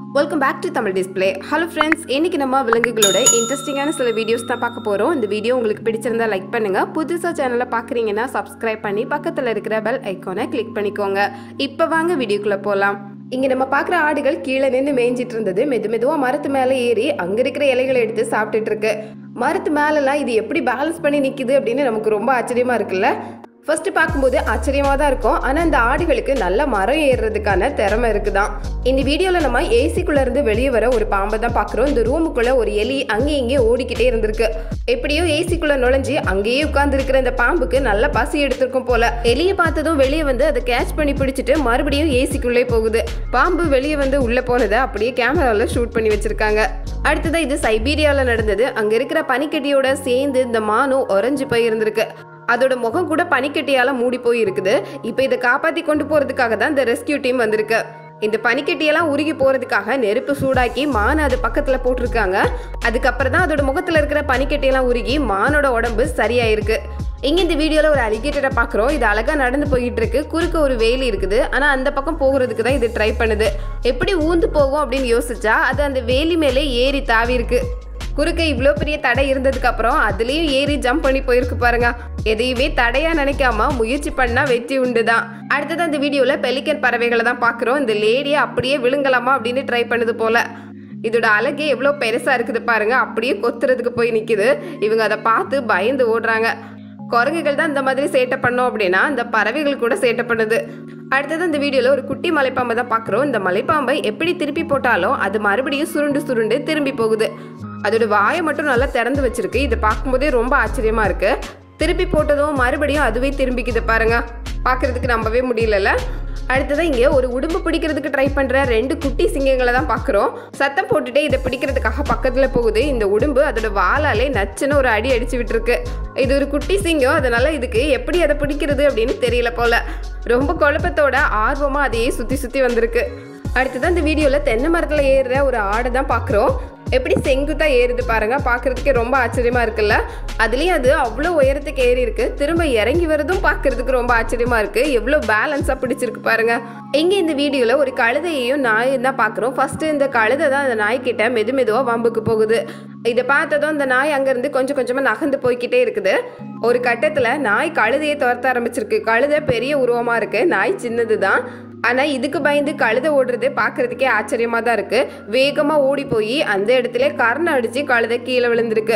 welcome back to Tamil display hello friends இன்னைக்கு நம்ம விலங்குகளோட இன்ட்ரெஸ்டிங்கான சில வீடியோஸ் தான் பார்க்க போகிறோம் இந்த வீடியோ உங்களுக்கு பிடிச்சிருந்தா லைக் பண்ணுங்க புதுசாக சேனலை பார்க்குறீங்கன்னா சப்ஸ்கிரைப் பண்ணி பக்கத்தில் இருக்கிற பெல் ஐக்கானை கிளிக் பண்ணிக்கோங்க இப்போ வாங்க வீடியோக்குள்ளே போகலாம் இங்கே நம்ம பார்க்குற ஆடுகள் கீழே நின்று மேய்ஞ்சிட்டு இருந்தது மெது மெதுவாக மரத்து மேலே ஏறி அங்கே இருக்கிற இலைகளை எடுத்து சாப்பிட்டுட்டு இருக்கு மரத்து மேலெல்லாம் இது எப்படி பேலன்ஸ் பண்ணி நிற்குது அப்படின்னு நமக்கு ரொம்ப ஆச்சரியமா இருக்குல்ல ஃபர்ஸ்ட் பார்க்கும்போது ஆச்சரியமா தான் இருக்கும் ஆனா இந்த ஆடுகளுக்கு நல்ல மரம் ஏறுறதுக்கான திறமை இருக்குதான் இந்த வீடியோல நம்ம ஏசிக்குள்ள இருந்து வெளியே வர ஒரு பாம்பை தான் பாக்குறோம் இந்த ரூமுக்குள்ள ஒரு எலி அங்கேயும் இங்கேயும் ஓடிக்கிட்டே இருந்திருக்கு எப்படியோ ஏசிக்குள்ள நுழைஞ்சு அங்கேயே உட்கார்ந்து இருக்கிற இந்த பாம்புக்கு நல்ல பசி எடுத்திருக்கும் போல எலியை பார்த்ததும் வெளியே வந்து அதை கேட்ச் பண்ணி பிடிச்சிட்டு மறுபடியும் ஏசிக்குள்ளே போகுது பாம்பு வெளியே வந்து உள்ள போனதை அப்படியே கேமரால ஷூட் பண்ணி வச்சிருக்காங்க அடுத்ததான் இது சைபீரியால நடந்தது அங்க இருக்கிற பனிக்கட்டியோட சேர்ந்து இந்த மானும் உறைஞ்சு போய் இருந்திருக்கு அதோட முகம் கூட பனிக்கட்டியால மூடி போய் இருக்குது இப்போ இதை காப்பாத்தி கொண்டு போறதுக்காக தான் இந்த ரெஸ்கியூ டீம் வந்திருக்கு இந்த பனிக்கட்டியெல்லாம் உருகி போறதுக்காக நெருப்பு சூடாக்கி மான் அது பக்கத்துல போட்டிருக்காங்க அதுக்கப்புறம் தான் அதோட முகத்துல இருக்கிற பனிக்கட்டியெல்லாம் உருகி மானோட உடம்பு சரியாயிருக்கு இங்க இந்த வீடியோல ஒரு அலிகேட்டரை பாக்குறோம் இது அழகா நடந்து போயிட்டு இருக்கு குறுக்க ஒரு வேலி இருக்குது ஆனா அந்த பக்கம் போகிறதுக்கு தான் இது ட்ரை பண்ணுது எப்படி ஊந்து போகும் அப்படின்னு யோசிச்சா அது அந்த வேலி மேலே ஏறி தாவி இருக்கு குறுக்க இவ்வளோ பெரிய தடை இருந்ததுக்கு அப்புறம் அதுலேயும் ஏறி ஜம்ப் பண்ணி போயிருக்கு பாருங்க எதையுமே தடையா நினைக்காம முயற்சி பண்ணா வெற்றி உண்டு தான் அடுத்தது அந்த வீடியோல பெலிக்கன் பறவைகளை தான் பார்க்குறோம் இந்த லேடியை அப்படியே விழுங்கலாமா அப்படின்னு ட்ரை பண்ணுது போல இதோட அழகே எவ்வளோ பெருசா இருக்குது பாருங்க அப்படியே கொத்துறதுக்கு போய் நிக்குது இவங்க அதை பார்த்து பயந்து ஓடுறாங்க குரங்குகள் தான் இந்த மாதிரி சேட்டை பண்ணோம் அப்படின்னா இந்த பறவைகள் கூட சேட்டை பண்ணுது அடுத்தது இந்த வீடியோவில் ஒரு குட்டி மலைப்பாம்பை தான் பார்க்குறோம் இந்த மலைப்பாம்பை எப்படி திருப்பி போட்டாலும் அது மறுபடியும் சுருண்டு சுருண்டு திரும்பி போகுது அதோட வாயை மட்டும் நல்லா திறந்து வச்சிருக்கு இதை பார்க்கும்போதே ரொம்ப ஆச்சரியமா இருக்கு திருப்பி போட்டதும் மறுபடியும் அதுவே திரும்பிக்குது பாருங்க பார்க்கறதுக்கு நம்பவே முடியலல்ல அடுத்ததான் இங்கே ஒரு உடும்பு பிடிக்கிறதுக்கு ட்ரை பண்ணுற ரெண்டு குட்டி சிங்கங்களை தான் பார்க்குறோம் சத்தம் போட்டுட்டே இதை பிடிக்கிறதுக்காக பக்கத்தில் போகுது இந்த உடும்பு அதோட வாளாலே நச்சுன்னு ஒரு அடி அடிச்சு விட்டுருக்கு இது ஒரு குட்டி சிங்கம் அதனால இதுக்கு எப்படி அதை பிடிக்கிறது அப்படின்னு தெரியல போல ரொம்ப குழப்பத்தோட ஆர்வமாக அதையே சுற்றி சுற்றி வந்திருக்கு அடுத்ததான் இந்த வீடியோவில் தென்னை மரத்தில் ஏறுற ஒரு ஆடை தான் பார்க்குறோம் எப்படி செங்குத்தா ஏறுது பாருங்க பார்க்கறதுக்கே ரொம்ப ஆச்சரியமா இருக்குல்ல அதுலயும் அது அவ்வளோ உயரத்துக்கு ஏறி இருக்கு திரும்ப இறங்கி வரதும் பார்க்கறதுக்கு ரொம்ப ஆச்சரியமா இருக்கு எவ்வளோ பேலன்ஸா பிடிச்சிருக்கு பாருங்க இங்க இந்த வீடியோல ஒரு கழுதையையும் நாயும் தான் பார்க்குறோம் ஃபர்ஸ்ட் இந்த கழுதை தான் அந்த நாய்க்கிட்ட மெது மெதுவா வம்புக்கு போகுது இதை பார்த்ததும் அந்த நாய் அங்கேருந்து கொஞ்சம் கொஞ்சமாக நகர்ந்து போய்க்கிட்டே இருக்குது ஒரு கட்டத்தில் நாய் கழுதையை துரத்த ஆரம்பிச்சிருக்கு கழுதை பெரிய உருவமாக இருக்கு நாய் சின்னது தான் ஆனால் இதுக்கு பயந்து கழுதை ஓடுறது பார்க்கறதுக்கே ஆச்சரியமாக தான் இருக்கு வேகமாக ஓடி போய் அந்த இடத்துல கரணை அடித்து கழுதை கீழே விழுந்திருக்கு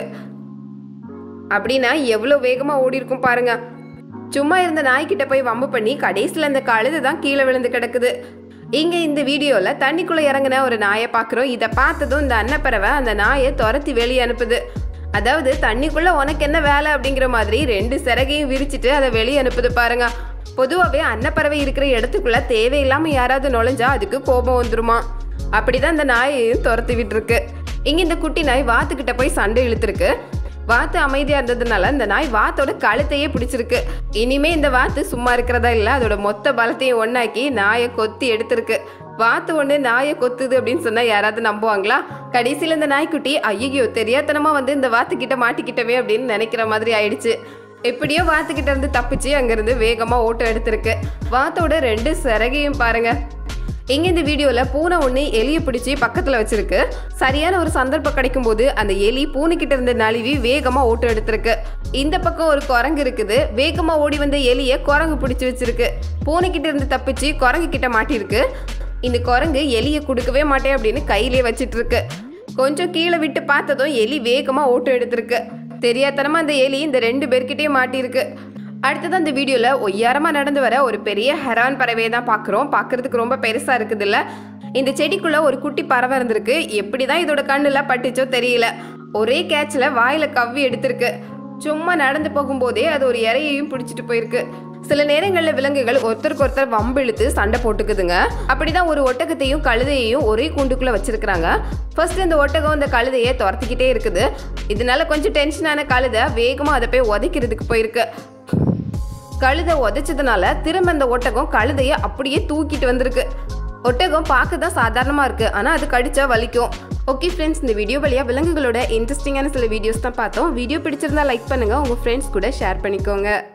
அப்படின்னா எவ்வளோ வேகமாக ஓடி இருக்கும் பாருங்க சும்மா இருந்த நாய்க்கிட்ட போய் வம்பு பண்ணி கடைசியில் அந்த கழுதை தான் கீழே விழுந்து கிடக்குது இங்கே இந்த வீடியோவில் தண்ணிக்குள்ளே இறங்கின ஒரு நாயை பார்க்குறோம் இதை பார்த்ததும் இந்த அன்னப்பறவை அந்த நாயை துரத்தி வெளியே அனுப்புது அதாவது தண்ணிக்குள்ளே உனக்கு என்ன வேலை அப்படிங்கிற மாதிரி ரெண்டு சிறகையும் விரிச்சிட்டு அதை வெளியே அனுப்புது பாருங்க பொதுவாகவே அன்னப்பறவை இருக்கிற இடத்துக்குள்ள தேவையில்லாமல் யாராவது நுழைஞ்சா அதுக்கு கோபம் வந்துருமா அப்படிதான் இந்த நாயையும் துரத்தி விட்டுருக்கு இங்க இந்த குட்டி நாய் வாத்துக்கிட்ட போய் சண்டை இழுத்துருக்கு வாத்து அமைதியா இருந்ததுனால இந்த நாய் வாத்தோட கழுத்தையே பிடிச்சிருக்கு இனிமே இந்த வாத்து சும்மா இருக்கிறதா இல்ல அதோட மொத்த பலத்தையும் ஒண்ணாக்கி நாயை கொத்தி எடுத்திருக்கு வாத்து ஒண்ணு நாயை கொத்துது அப்படின்னு சொன்னா யாராவது நம்புவாங்களா கடைசியில இந்த நாய்க்குட்டி ஐயோ தெரியாதனமா வந்து இந்த வாத்து கிட்ட மாட்டிக்கிட்டவே அப்படின்னு நினைக்கிற மாதிரி ஆயிடுச்சு எப்படியோ வாத்துக்கிட்ட இருந்து தப்பிச்சு அங்கிருந்து வேகமா ஓட்டம் எடுத்திருக்கு வாத்தோட ரெண்டு சிறகையும் பாருங்க இங்க இந்த வீடியோல பூனை ஒண்ணு எலியை பிடிச்சி பக்கத்துல வச்சிருக்கு சரியான ஒரு சந்தர்ப்பம் கிடைக்கும் போது அந்த எலி பூனைக்கிட்ட இருந்த நழுவி வேகமா ஓட்டம் எடுத்திருக்கு இந்த பக்கம் ஒரு குரங்கு இருக்குது வேகமா ஓடி வந்த எலியை குரங்கு பிடிச்சி வச்சிருக்கு பூனைக்கிட்ட இருந்து தப்பிச்சு குரங்கு கிட்ட மாட்டிருக்கு இந்த குரங்கு எலியை கொடுக்கவே மாட்டேன் அப்படின்னு கையிலே வச்சிட்டு இருக்கு கொஞ்சம் கீழே விட்டு பார்த்ததும் எலி வேகமா ஓட்டம் எடுத்திருக்கு தெரியாதனமா அந்த எலி இந்த ரெண்டு பேர்கிட்டயும் மாட்டியிருக்கு அடுத்தது அந்த வீடியோவில் ஒய்யாரமாக நடந்து வர ஒரு பெரிய ஹெரான் பறவையை தான் பார்க்குறோம் பார்க்கறதுக்கு ரொம்ப பெருசாக இருக்குது இல்ல இந்த செடிக்குள்ளே ஒரு குட்டி பறவை இருந்திருக்கு எப்படி தான் இதோட கண்ணில் பட்டுச்சோ தெரியல ஒரே கேட்சில் வாயில் கவ்வி எடுத்திருக்கு சும்மா நடந்து போகும்போதே அது ஒரு இறையையும் பிடிச்சிட்டு போயிருக்கு சில நேரங்களில் விலங்குகள் ஒருத்தருக்கு ஒருத்தர் வம்பு இழுத்து சண்டை போட்டுக்குதுங்க அப்படிதான் ஒரு ஒட்டகத்தையும் கழுதையையும் ஒரே கூண்டுக்குள்ள வச்சிருக்கிறாங்க ஃபர்ஸ்ட் இந்த ஒட்டகம் இந்த கழுதையை துரத்திக்கிட்டே இருக்குது இதனால கொஞ்சம் டென்ஷனான கழுதை வேகமாக அதை போய் உதைக்கிறதுக்கு போயிருக்கு கழுதை உதைச்சதுனால திரும்ப அந்த ஒட்டகம் கழுதையை அப்படியே தூக்கிட்டு வந்திருக்கு ஒட்டகம் பார்க்க தான் சாதாரணமாக இருக்கு ஆனால் அது கடிச்சா வலிக்கும் ஓகே ஃப்ரெண்ட்ஸ் இந்த வீடியோ வழியாக விலங்குகளோட இன்ட்ரெஸ்டிங்கான சில வீடியோஸ் தான் பார்த்தோம் வீடியோ பிடிச்சிருந்தா லைக் பண்ணுங்க உங்கள் ஃப்ரெண்ட்ஸ் கூட ஷேர் பண்ணிக்கோங்க